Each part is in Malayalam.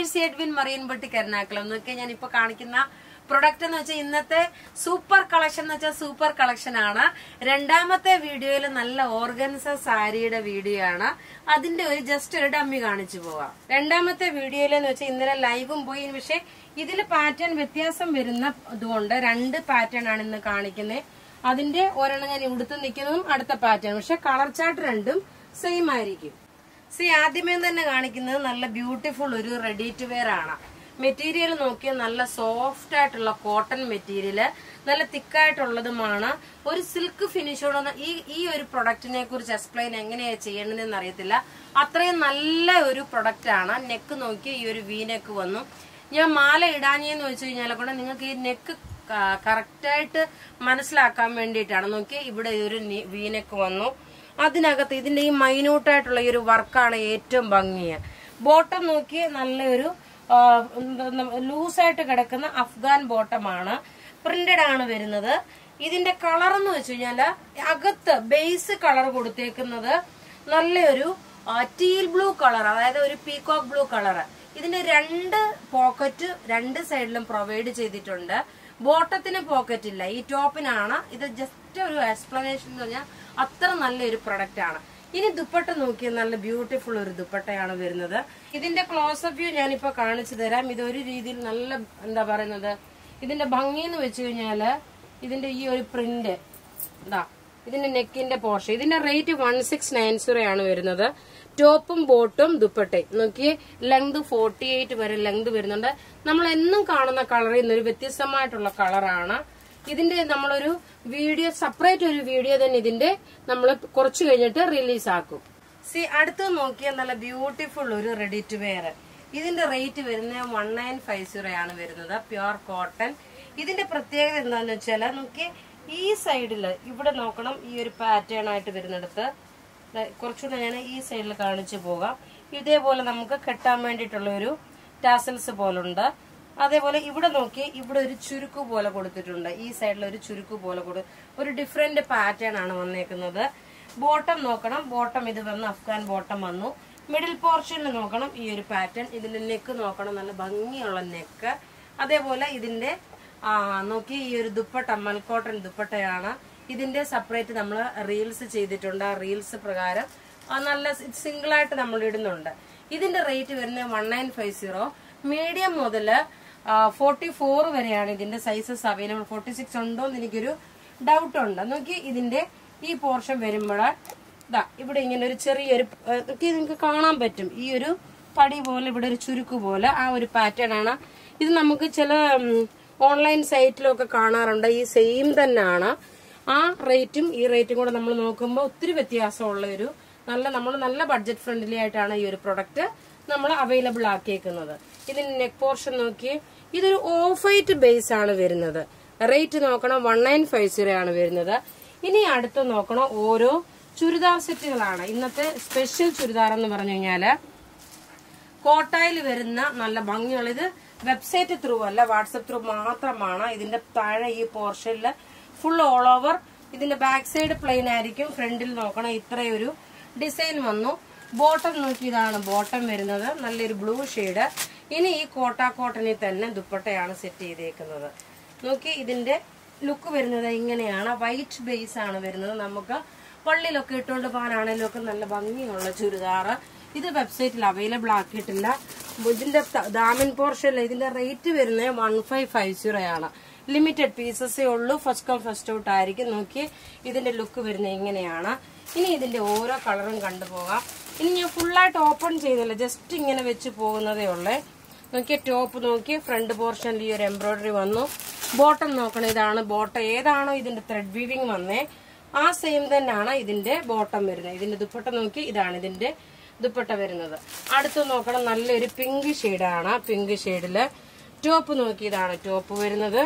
Mercy Edwin Marian boutique Ernakulam എന്നൊക്കെ ഞാൻ ഇപ്പൊ കാണിക്കുന്ന പ്രൊഡക്റ്റ് എന്ന് വെച്ചാൽ ഇന്നത്തെ സൂപ്പർ കളക്ഷൻ എന്ന് വെച്ചാൽ സൂപ്പർ കളക്ഷൻ ആണ് രണ്ടാമത്തെ വീഡിയോയിൽ നല്ല ഓർഗൻസ സാരിയുടെ വീഡിയോ ആണ് അതിന്റെ ഒരു ജസ്റ്റ് ഒരു ഡമ്മി കാണിച്ചു പോവാം രണ്ടാമത്തെ വീഡിയോയിൽ എന്ന് വെച്ചാൽ ഇന്നലെ ലൈവും പോയി പക്ഷെ ഇതിൽ പാറ്റേൺ വ്യത്യാസം വരുന്ന ഇതുകൊണ്ട് രണ്ട് പാറ്റേൺ ആണ് ഇന്ന് കാണിക്കുന്നത് അതിന്റെ ഒരെണ്ണം ഞാൻ ഇവിടുത്തെ നിൽക്കുന്നതും അടുത്ത പാറ്റേൺ പക്ഷെ കളർ ചാർട്ട് രണ്ടും സെയിം ആയിരിക്കും സി ആദ്യമേ തന്നെ കാണിക്കുന്നത് നല്ല ബ്യൂട്ടിഫുൾ ഒരു റെഡി ടു വെയർ ആണ് മെറ്റീരിയൽ നോക്കിയാൽ നല്ല സോഫ്റ്റ് ആയിട്ടുള്ള കോട്ടൺ മെറ്റീരിയൽ നല്ല തിക്കായിട്ടുള്ളതുമാണ് ഒരു സിൽക്ക് ഫിനിഷോട് ഈ ഈ ഒരു പ്രൊഡക്റ്റിനെ കുറിച്ച് എക്സ്പ്ലെയിൻ എങ്ങനെയാ ചെയ്യേണ്ടതെന്ന് അറിയത്തില്ല അത്രയും നല്ല ഒരു പ്രൊഡക്റ്റ് ആണ് നെക്ക് നോക്കി ഈ ഒരു വി നെക്ക് വന്നു ഞാൻ മാല ഇടാഞ്ഞെന്ന് വെച്ച് കഴിഞ്ഞാൽ കൂടെ നിങ്ങൾക്ക് ഈ നെക്ക് കറക്റ്റായിട്ട് മനസ്സിലാക്കാൻ വേണ്ടിയിട്ടാണ് നോക്കി ഇവിടെ ഒരു വി നെക്ക് വന്നു അതിനകത്ത് ഇതിന്റെ ഈ മൈന്യൂട്ടായിട്ടുള്ള ഈ ഒരു വർക്കാണ് ഏറ്റവും ഭംഗിയ ബോട്ടം നോക്കി നല്ലൊരു ലൂസായിട്ട് കിടക്കുന്ന അഫ്ഗാൻ ബോട്ടമാണ് പ്രിന്റഡ് ആണ് വരുന്നത് ഇതിന്റെ കളർ എന്ന് വെച്ച് കഴിഞ്ഞാല് അകത്ത് ബേസ് കളർ കൊടുത്തേക്കുന്നത് നല്ലൊരു ടീൽ ബ്ലൂ കളർ അതായത് ഒരു പീകോക്ക് ബ്ലൂ കളർ ഇതിന്റെ രണ്ട് പോക്കറ്റ് രണ്ട് സൈഡിലും പ്രൊവൈഡ് ചെയ്തിട്ടുണ്ട് ബോട്ടത്തിന് പോക്കറ്റ് ഇല്ല ഈ ടോപ്പിനാണ് ഇത് ജസ്റ്റ് ഒരു എക്സ്പ്ലനേഷൻ എന്ന് പറഞ്ഞാൽ അത്ര നല്ലൊരു പ്രൊഡക്റ്റ് ആണ് ഇനി ദുപ്പട്ട നോക്കിയാൽ നല്ല ബ്യൂട്ടിഫുൾ ഒരു ദുപ്പട്ടയാണ് വരുന്നത് ഇതിന്റെ ക്ലോസപ്പ് വ്യൂ ഞാനിപ്പോ കാണിച്ചു തരാം ഇത് ഒരു രീതിയിൽ നല്ല എന്താ പറയുന്നത് ഇതിന്റെ ഭംഗി എന്ന് വെച്ച് കഴിഞ്ഞാല് ഇതിന്റെ ഈ ഒരു പ്രിന്റ് ഇതാ ഇതിന്റെ നെക്കിന്റെ പോർഷൻ ഇതിന്റെ rate one six nine zero ആണ് വരുന്നത് ടോപ്പും ബോട്ടും ദുപ്പട്ടയും നോക്കിയേ ലെങ്ത് ഫോർട്ടി എയ്റ്റ് വരെ ലെങ്ത് വരുന്നുണ്ട് നമ്മൾ എന്നും കാണുന്ന കളറിൽ നിന്നൊരു വ്യത്യസ്തമായിട്ടുള്ള കളറാണ് ഇതിന്റെ നമ്മളൊരു വീഡിയോ സെപ്പറേറ്റ് ഒരു വീഡിയോ തന്നെ ഇതിന്റെ നമ്മൾ കുറച്ച് കഴിഞ്ഞിട്ട് റിലീസ് ആക്കും സി അടുത്ത് നോക്കിയാൽ നല്ല ബ്യൂട്ടിഫുൾ ഒരു റെഡി ടു വെയർ ഇതിന്റെ റേറ്റ് വരുന്നത് വൺ നയൻ ഫൈവ് സീറോ ആണ് വരുന്നത് പ്യുർ കോട്ടൺ ഇതിന്റെ പ്രത്യേകത എന്താന്ന് വെച്ചാൽ നോക്കി ഈ സൈഡില് ഇവിടെ നോക്കണം ഈ ഒരു പാറ്റേൺ ആയിട്ട് വരുന്നിടത്ത് ദേ കുറച്ചുകൂടെ ഞാൻ ഈ സൈഡിൽ കാണിച്ചു പോകാം ഇതേപോലെ നമുക്ക് കെട്ടാൻ വേണ്ടിയിട്ടുള്ള ഒരു ടാസൽസ് പോലുണ്ട് അതേപോലെ ഇവിടെ നോക്കി ഇവിടെ ഒരു ചുരുക്ക് പോലെ കൊടുത്തിട്ടുണ്ട് ഈ സൈഡിൽ ഒരു ചുരുക്ക് പോലെ കൊടു ഒരു ഡിഫറെന്റ് പാറ്റേൺ ആണ് വന്നേക്കുന്നത് ബോട്ടം നോക്കണം ബോട്ടം ഇത് വന്ന് അഫ്ഗാൻ ബോട്ടം വന്നു മിഡിൽ പോർഷനിൽ നോക്കണം ഈ ഒരു പാറ്റേൺ ഇതിന്റെ നെക്ക് നോക്കണം നല്ല ഭംഗിയുള്ള നെക്ക് അതേപോലെ ഇതിന്റെ ആ നോക്കി ഈ ഒരു ദുപ്പട്ട മൽക്കോട്ടൻ ദുപ്പട്ടയാണ് ഇതിന്റെ സെപ്പറേറ്റ് നമ്മൾ റീൽസ് ചെയ്തിട്ടുണ്ട് ആ റീൽസ് പ്രകാരം ആ നല്ല സിംഗിൾ ആയിട്ട് നമ്മൾ ഇടുന്നുണ്ട് ഇതിന്റെ റേറ്റ് വരുന്നത് one nine five zero medium മുതല് ഫോർട്ടി ഫോർ വരെയാണ് ഇതിന്റെ സൈസസ് അവൈലബിൾ ഫോർട്ടി സിക്സ് ഉണ്ടോ എന്ന് എനിക്കൊരു ഡൗട്ട് ഉണ്ട് നോക്കി ഇതിന്റെ ഈ പോർഷൻ വരുമ്പോൾ ഇതാ ഇവിടെ ഇങ്ങനെ ഒരു ചെറിയൊരു ഏഹ്, നോക്കി നിങ്ങൾക്ക് കാണാൻ പറ്റും ഈ ഒരു പടി പോലെ ഇവിടെ ഒരു ചുരുക്ക് പോലെ ആ ഒരു പാറ്റേൺ ആണ് ഇത് നമുക്ക് ചില ഓൺലൈൻ സൈറ്റിലൊക്കെ കാണാറുണ്ട് ഈ സെയിം തന്നെയാണ് ആ റേറ്റും ഈ റേറ്റും കൂടെ നമ്മൾ നോക്കുമ്പോൾ ഒത്തിരി വ്യത്യാസമുള്ള ഒരു നല്ല നമ്മൾ നല്ല ബഡ്ജറ്റ് ഫ്രണ്ട്ലി ആയിട്ടാണ് ഈ ഒരു പ്രൊഡക്റ്റ് നമ്മൾ അവൈലബിൾ ആക്കിയേക്കുന്നത് ഇതിന് നെക്ക് പോർഷൻ നോക്കി ഇതൊരു ഓഫ് വൈറ്റ് ബേസ് ആണ് വരുന്നത് റേറ്റ് നോക്കണം വൺ നയൻ ഫൈവ് സീറോ ആണ് വരുന്നത് ഇനി അടുത്ത് നോക്കണം ഓരോ ചുരിദാർ സെറ്റുകളാണ് ഇന്നത്തെ സ്പെഷ്യൽ ചുരിദാർ എന്ന് പറഞ്ഞു കഴിഞ്ഞാല് കോട്ടായിൽ വരുന്ന നല്ല ഭംഗിയുള്ള ഇത് വെബ്സൈറ്റ് ത്രൂ അല്ല വാട്സപ്പ് ത്രൂ മാത്രമാണ് ഇതിന്റെ താഴെ ഈ പോർഷനിൽ ഫുൾ ഓൾ ഓവർ ഇതിന്റെ ബാക്ക് സൈഡ് പ്ലെയിൻ ആയിരിക്കും ഫ്രണ്ടിൽ നോക്കണം ഇത്രയൊരു ഡിസൈൻ വന്നു ബോട്ടം നോക്കി ഇതാണ് ബോട്ടം വരുന്നത് നല്ലൊരു ബ്ലൂ ഷെയ്ഡ് ഇനി ഈ കോട്ട കോട്ടണിൽ തന്നെ ദുപ്പട്ടയാണ് സെറ്റ് ചെയ്തേക്കുന്നത് നോക്കി ഇതിന്റെ ലുക്ക് വരുന്നത് ഇങ്ങനെയാണ് വൈറ്റ് ബേസ് ആണ് വരുന്നത് നമുക്ക് പള്ളിയിലൊക്കെ ഇട്ടുകൊണ്ട് പോകാനാണെങ്കിലും ഒക്കെ നല്ല ഭംഗിയുള്ള ചുരിദാറ് ഇത് വെബ്സൈറ്റിൽ അവൈലബിൾ ആക്കിയിട്ടില്ല ഇതിന്റെ ത- ദാമൻ പോർഷനിൽ ഇതിന്റെ റേറ്റ് വരുന്നത് വൺ ഫൈവ് ഫൈവ് സീറോ ആണ് ലിമിറ്റഡ് പീസസേ ഉള്ളൂ ഫസ്റ്റ് കം ഫസ്റ്റ് ഔട്ട് ആയിരിക്കും നോക്കി ഇതിന്റെ ലുക്ക് വരുന്നത് ഇങ്ങനെയാണ് ഇനി ഇതിന്റെ ഓരോ കളറും കണ്ടുപോകാം ഇനി ഞാൻ ഫുള്ളായിട്ട് ഓപ്പൺ ചെയ്യുന്നില്ല ജസ്റ്റ് ഇങ്ങനെ വെച്ച് പോകുന്നതേ ഉള്ളേ നോക്കിയ ടോപ്പ് നോക്കി ഫ്രണ്ട് പോർഷനിൽ ഈ ഒരു എംബ്രോയിഡറി വന്നു ബോട്ടം നോക്കണം ഇതാണ് ബോട്ടം ഏതാണോ ഇതിന്റെ ത്രെഡ് വീവിങ് വന്നേ ആ സെയിം തന്നെയാണ് ഇതിന്റെ ബോട്ടം വരുന്നത് ഇതിന്റെ ദുപ്പട്ട നോക്കി ഇതാണ് ഇതിന്റെ ദുപ്പട്ട വരുന്നത് അടുത്ത് നോക്കണം നല്ലൊരു പിങ്ക് ഷെയ്ഡാണ് പിങ്ക് ഷെയ്ഡില് ടോപ്പ് നോക്കി ഇതാണ് ടോപ്പ് വരുന്നത്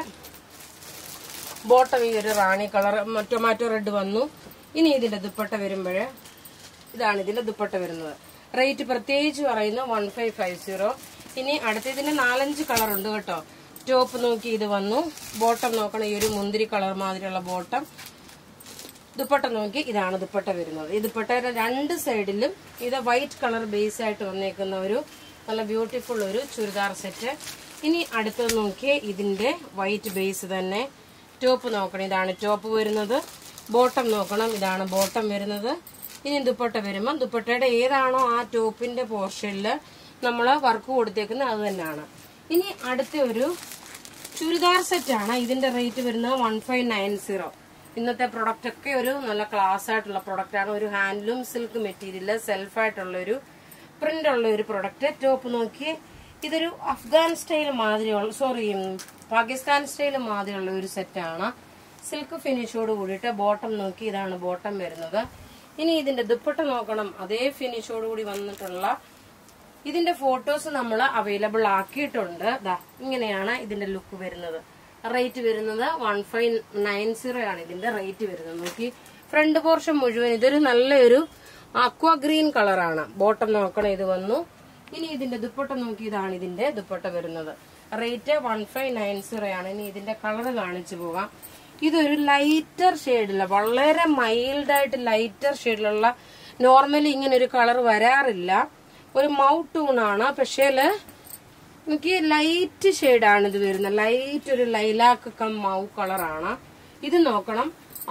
ബോട്ടം ഈ ഒരു റാണി കളർ ടൊമാറ്റോ റെഡ് വന്നു ഇനി ഇതിന്റെ ദുപ്പട്ട വരുമ്പോഴ് ഇതാണ് ഇതിന്റെ ദുപ്പട്ട വരുന്നത് റേറ്റ് പ്രത്യേകിച്ച് പറയുന്നു വൺ ഫൈവ് ഫൈവ് സീറോ ഇനി അടുത്ത ഇതിന്റെ നാലഞ്ച് കളർ ഉണ്ട് കേട്ടോ ടോപ്പ് നോക്കി ഇത് വന്നു ബോട്ടം നോക്കണം ഈ ഒരു മുന്തിരി കളർ മാതിരിയുള്ള ബോട്ടം ദുപ്പട്ട നോക്കി ഇതാണ് ദുപ്പട്ട വരുന്നത് ഈ ദുപ്പട്ടയുടെ രണ്ട് സൈഡിലും ഇത് വൈറ്റ് കളർ ബേസ് ആയിട്ട് വന്നേക്കുന്ന ഒരു നല്ല ബ്യൂട്ടിഫുൾ ഒരു ചുരിദാർ സെറ്റ് ഇനി അടുത്തത് നോക്കിയേ ഇതിന്റെ വൈറ്റ് ബേസ് തന്നെ ടോപ്പ് നോക്കണം ഇതാണ് ടോപ്പ് വരുന്നത് ബോട്ടം നോക്കണം ഇതാണ് ബോട്ടം വരുന്നത് ഇനി ദുപ്പട്ട വരുമ്പോൾ ദുപ്പട്ടയുടെ ഏതാണോ ആ ടോപ്പിന്റെ പോർഷനിൽ നമ്മൾ വർക്ക് കൊടുത്തേക്കുന്നത് അത് തന്നെയാണ് ഇനി അടുത്ത ഒരു ചുരിദാർ സെറ്റ് ആണ് ഇതിന്റെ റേറ്റ് വരുന്നത് വൺ ഫൈവ് നയൻ സീറോ ഇന്നത്തെ പ്രൊഡക്റ്റ് ഒക്കെ ഒരു നല്ല ക്ലാസ് ആയിട്ടുള്ള പ്രൊഡക്റ്റ് ആണ് ഒരു ഹാൻഡ്ലൂം സിൽക്ക് മെറ്റീരിയൽ സെൽഫ് ആയിട്ടുള്ള ഒരു പ്രിന്റ് ഉള്ള ഒരു പ്രൊഡക്റ്റ് ടോപ്പ് നോക്കി ഇതൊരു അഫ്ഗാൻ സ്റ്റൈൽ മാതിരിയുള്ള സോറി പാകിസ്ഥാൻ സ്റ്റൈൽ മാതിരിയുള്ള ഒരു സെറ്റാണ് സിൽക്ക് ഫിനിഷോട് കൂടിയിട്ട് ബോട്ടം നോക്കി ഇതാണ് ബോട്ടം വരുന്നത് ഇനി ഇതിന്റെ ദുപ്പട്ട നോക്കണം അതേ ഫിനിഷോട് കൂടി വന്നിട്ടുള്ള ഇതിന്റെ ഫോട്ടോസ് നമ്മൾ അവൈലബിൾ ആക്കിയിട്ടുണ്ട് ദാ ഇങ്ങനെയാണ് ഇതിന്റെ ലുക്ക് വരുന്നത് റേറ്റ് വരുന്നത് വൺ ഫൈവ് നയൻ സീറോ ആണ് ഇതിന്റെ റേറ്റ് വരുന്നത് നോക്കി ഫ്രണ്ട് പോർഷൻ മുഴുവൻ ഇതൊരു നല്ലൊരു അക്വ ഗ്രീൻ കളറാണ് ബോട്ടം നോക്കണം ഇത് വന്നു ഇനി ഇതിന്റെ ദുപ്പട്ട നോക്കി ഇതാണ് ഇതിന്റെ ദുപ്പട്ട വരുന്നത് rate one five nine zero ആണ് ഇനി ഇതിന്റെ കളർ കാണിച്ചു പോകാം ഇതൊരു ലൈറ്റർ ഷെയ്ഡില്ല വളരെ മൈൽഡ് ആയിട്ട് ലൈറ്റർ ഷെയ്ഡിലുള്ള നോർമലി ഇങ്ങനെ ഒരു കളർ വരാറില്ല ഒരു മൗട്ട് ടൂണാണ് പക്ഷേല് എനിക്ക് ലൈറ്റ് ഷെയ്ഡാണ് ഇത് വരുന്നത് ലൈറ്റ് ഒരു ലൈലാക്ക് കം മൗ കളറാണ് ഇത് നോക്കണം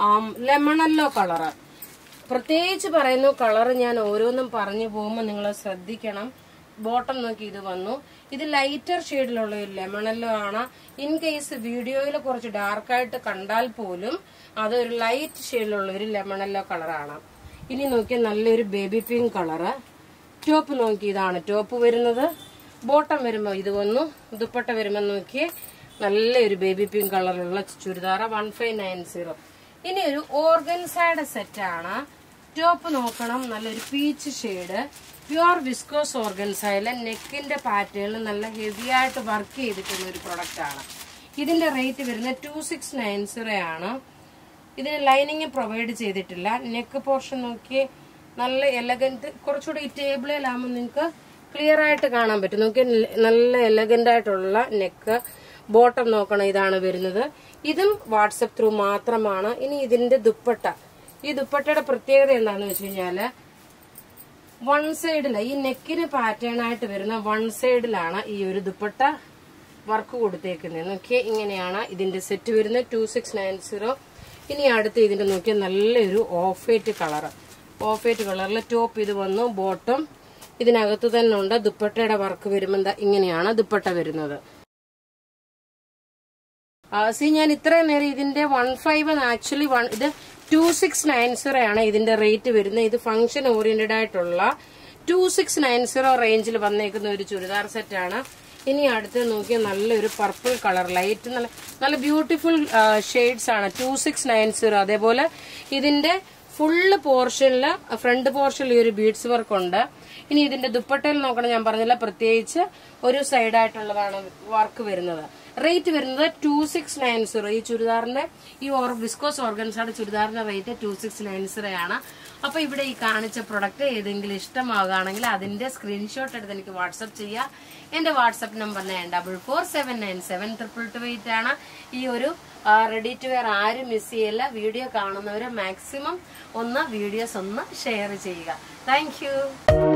ലെമണല്ലോ കളറ് പ്രത്യേകിച്ച് പറയുന്നു കളർ ഞാൻ ഓരോന്നും പറഞ്ഞു പോകുമ്പോൾ നിങ്ങൾ ശ്രദ്ധിക്കണം ബോട്ടം നോക്കി ഇത് വന്നു ഇത് ലൈറ്റർ ഷെയ്ഡിലുള്ള ഒരു ലെമണല്ലോ ആണ് ഇൻ കേസ് വീഡിയോയിൽ കുറച്ച് ഡാർക്കായിട്ട് കണ്ടാൽ പോലും അതൊരു ലൈറ്റ് ഷെയ്ഡിലുള്ള ഒരു ലെമണല്ലോ കളറാണ് ഇനി നോക്കിയാൽ നല്ലൊരു ബേബി പിങ്ക് കളറ് ടോപ്പ് നോക്കി ഇതാണ് ടോപ്പ് വരുന്നത് ബോട്ടം വരുമ്പോൾ ഇത് വന്നു ദുപ്പട്ട വരുമ്പോൾ നോക്കിയേ നല്ലൊരു ബേബി പിങ്ക് കളറിലുള്ള churidar one five nine zero ഇനി ഒരു ഓർഗൻസൈഡ് സെറ്റാണ് ടോപ്പ് നോക്കണം നല്ലൊരു പീച്ച് ഷെയ്ഡ് പ്യുവർ വിസ്കോസ് ഓർഗൻസൈഡിലെ നെക്കിന്റെ പാറ്റേണിൽ നല്ല ഹെവി ആയിട്ട് വർക്ക് ചെയ്തിട്ടുള്ള ഒരു പ്രൊഡക്റ്റ് ആണ് ഇതിന്റെ റേറ്റ് വരുന്നത് ടു സിക്സ് നയൻ സീറോ ആണ് ഇതിന് ലൈനിങ് പ്രൊവൈഡ് ചെയ്തിട്ടില്ല നെക്ക് പോർഷൻ നോക്കി നല്ല എലഗന്റ് കുറച്ചുകൂടി ഈ ടേബിളിലാകുമ്പോൾ നിങ്ങൾക്ക് ക്ലിയർ ആയിട്ട് കാണാൻ പറ്റും നോക്കി നല്ല എലഗന്റ് ആയിട്ടുള്ള നെക്ക് ബോട്ടം നോക്കണം ഇതാണ് വരുന്നത് ഇതും വാട്സപ്പ് ത്രൂ മാത്രമാണ് ഇനി ഇതിന്റെ ദുപ്പട്ട ഈ ദുപ്പട്ടയുടെ പ്രത്യേകത എന്താണെന്ന് വെച്ച് കഴിഞ്ഞാല് വൺ സൈഡില് ഈ നെക്കിന് പാറ്റേൺ ആയിട്ട് വരുന്ന വൺ സൈഡിലാണ് ഈ ഒരു ദുപ്പട്ട വർക്ക് കൊടുത്തേക്കുന്നത് നോക്കിയേ ഇങ്ങനെയാണ് ഇതിന്റെ സെറ്റ് വരുന്നത് ടു സിക്സ് നയൻ സീറോ ഇനി അടുത്ത് ഇതിന്റെ നോക്കിയാൽ നല്ലൊരു off white colour off white കളറിൽ ടോപ്പ് ഇത് വന്നു ബോട്ടം ഇതിനകത്ത് തന്നെ ഉണ്ട് ദുപ്പട്ടയുടെ വർക്ക് വരുമ്പോൾ എന്താ ഇങ്ങനെയാണ് ദുപ്പട്ട വരുന്നത് സി ഞാൻ ഇത്രയും നേരം ഇതിന്റെ വൺ ഫൈവ് ആക്ച്വലി വൺ ഇത് ടു സിക്സ് നയൻ സീറോ ആണ് ഇതിന്റെ റേറ്റ് വരുന്നത് ഇത് ഫംഗ്ഷൻ ഓറിയന്റഡ് ആയിട്ടുള്ള ടു സിക്സ് നയൻ സീറോ റേഞ്ചിൽ വന്നേക്കുന്ന ഒരു ചുരിദാർ സെറ്റ് ആണ് ഇനി അടുത്ത് നോക്കിയാൽ നല്ലൊരു പർപ്പിൾ കളർ ലൈറ്റ് നല്ല നല്ല ബ്യൂട്ടിഫുൾ ഷെയ്ഡ്സ് ആണ് ടു സിക്സ് നയൻ സീറോ അതേപോലെ ഇതിന്റെ ഫുള്ള് പോർഷനില് ഫ്രണ്ട് പോർഷനിൽ ഈ ഒരു ബീഡ്സ് വർക്ക് ഉണ്ട് ഇനി ഇതിന്റെ ദുപ്പട്ടയിൽ നോക്കണം ഞാൻ പറഞ്ഞില്ല പ്രത്യേകിച്ച് ഒരു സൈഡായിട്ടുള്ളതാണ് വർക്ക് വരുന്നത് റേറ്റ് വരുന്നത് ടു സിക്സ് നയൻ സീറോ ഈ ചുരിദാറിന്റെ ഈ ഓർ വിസ്കോസ് ഓർഗൻസാണ് ചുരിദാറിന്റെ rate two six nine zero ആണ് അപ്പൊ ഇവിടെ ഈ കാണിച്ച പ്രൊഡക്റ്റ് ഏതെങ്കിലും ഇഷ്ടമാകുകയാണെങ്കിൽ അതിന്റെ സ്ക്രീൻഷോട്ട് എടുത്ത് എനിക്ക് വാട്സപ്പ് ചെയ്യുക എന്റെ WhatsApp number nine double four seven nine seven triple two eight ആണ് ഈ ഒരു റെഡി ടു വെയർ ആരും മിസ് ചെയ്യില്ല വീഡിയോ കാണുന്നവരെ മാക്സിമം ഒന്ന് വീഡിയോസ് ഒന്ന് ഷെയർ ചെയ്യുക താങ്ക്